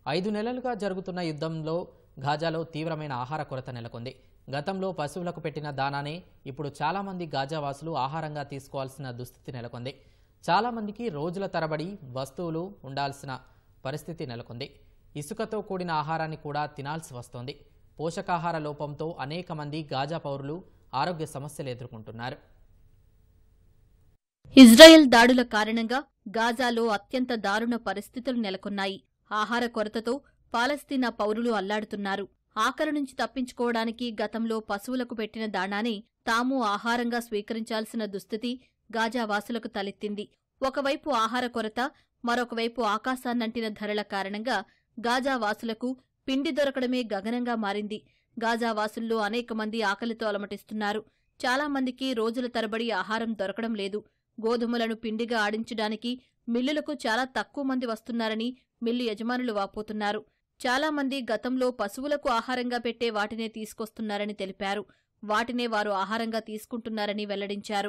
ఐదు నెలలుగా జరుగుతున్న యుద్ధంలో గాజాలో తీవ్రమైన ఆహార కొరత నెలకొంది గతంలో పశువులకు పెట్టిన దానానే ఇప్పుడు చాలామంది గాజావాసులు ఆహారంగా తీసుకోవాల్సిన దుస్థితి నెలకొంది చాలామందికి రోజుల తరబడి వస్తువులు ఉండాల్సిన పరిస్థితి నెలకొంది ఇసుకతో కూడిన ఆహారాన్ని కూడా తినాల్సి వస్తోంది పోషకాహార లోపంతో అనేక మంది గాజా పౌరులు ఆరోగ్య సమస్యలు ఎదుర్కొంటున్నారు ఇజ్రాయెల్ దాడుల కారణంగా గాజాలో అత్యంత దారుణ పరిస్థితులు నెలకొన్నాయి ఆహార కొరతతో పాలస్తీనా పౌరులు అల్లాడుతున్నారు ఆకలి నుంచి తప్పించుకోవడానికి గతంలో పశువులకు పెట్టిన దాణానే తాము ఆహారంగా స్వీకరించాల్సిన దుస్థితి గాజా వాసులకు తలెత్తింది ఒకవైపు ఆహార కొరత మరొకవైపు ఆకాశాన్నంటిన ధరల కారణంగా గాజా వాసులకు పిండి దొరకడమే గగనంగా మారింది గాజా వాసుల్లో అనేక మంది ఆకలితో అలమటిస్తున్నారు చాలా మందికి రోజుల తరబడి ఆహారం దొరకడం లేదు గోధుమలను పిండిగా ఆడించడానికి మిల్లులకు చాలా తక్కువ మంది వస్తున్నారని మిల్లు యజమానులు వాపోతున్నారు చాలా మంది గతంలో పశువులకు ఆహారంగా పెట్టే వాటినే తీసుకొస్తున్నారని తెలిపారు వాటినే వారు ఆహారంగా తీసుకుంటున్నారని వెల్లడించారు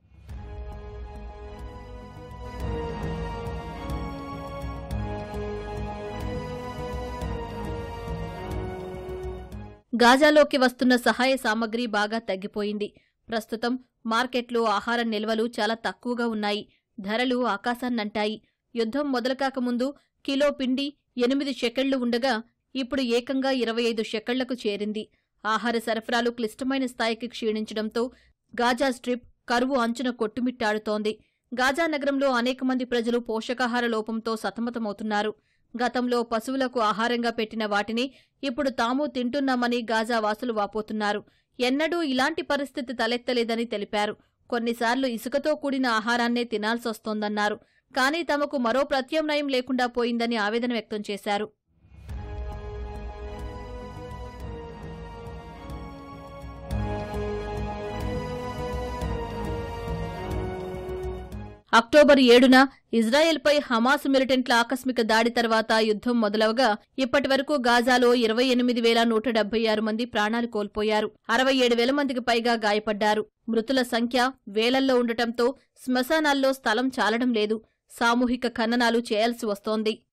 గాజాలోకి వస్తున్న సహాయ సామగ్రి బాగా తగ్గిపోయింది ప్రస్తుతం మార్కెట్లో ఆహార నిల్వలు చాలా తక్కువగా ఉన్నాయి ధరలు ఆకాశాన్నంటాయి యుద్ధం మొదలుకాకముందు కిలో పిండి ఎనిమిది షెకెళ్లు ఉండగా ఇప్పుడు ఏకంగా ఇరవై ఐదు షెకళ్లకు చేరింది ఆహార సరఫరాలు క్లిష్టమైన స్థాయికి క్షీణించడంతో గాజా స్ట్రిప్ కరువు అంచున కొట్టుమిట్టాడుతోంది గాజా నగరంలో అనేక మంది ప్రజలు పోషకాహార లోపంతో సతమతమవుతున్నారు గతంలో పశువులకు ఆహారంగా పెట్టిన వాటిని ఇప్పుడు తాము తింటున్నామని గాజా వాసులు వాపోతున్నారు ఎన్నడూ ఇలాంటి పరిస్థితి తలెత్తలేదని తెలిపారు కొన్నిసార్లు ఇసుకతో కూడిన ఆహారాన్నే తినాల్సొస్తోందన్నారు కానీ తమకు మరో ప్రత్యామ్నాయం లేకుండా పోయిందని ఆవేదన వ్యక్తం చేశారు అక్టోబర్ ఏడున ఇజ్రాయెల్పై హమాస్ మిలిటెంట్ల ఆకస్మిక దాడి తర్వాత యుద్ధం మొదలవగా ఇప్పటి వరకు గాజాలో ఇరవై ఎనిమిది వేల నూట డెబ్బై ఆరు మంది ప్రాణాలు కోల్పోయారు అరవై ఏడు వేల మందికి పైగా గాయపడ్డారు మృతుల సంఖ్య వేలల్లో ఉండటంతో శ్మశానాల్లో స్థలం చాలడం లేదు సామూహిక ఖననాలు చేయాల్సి వస్తోంది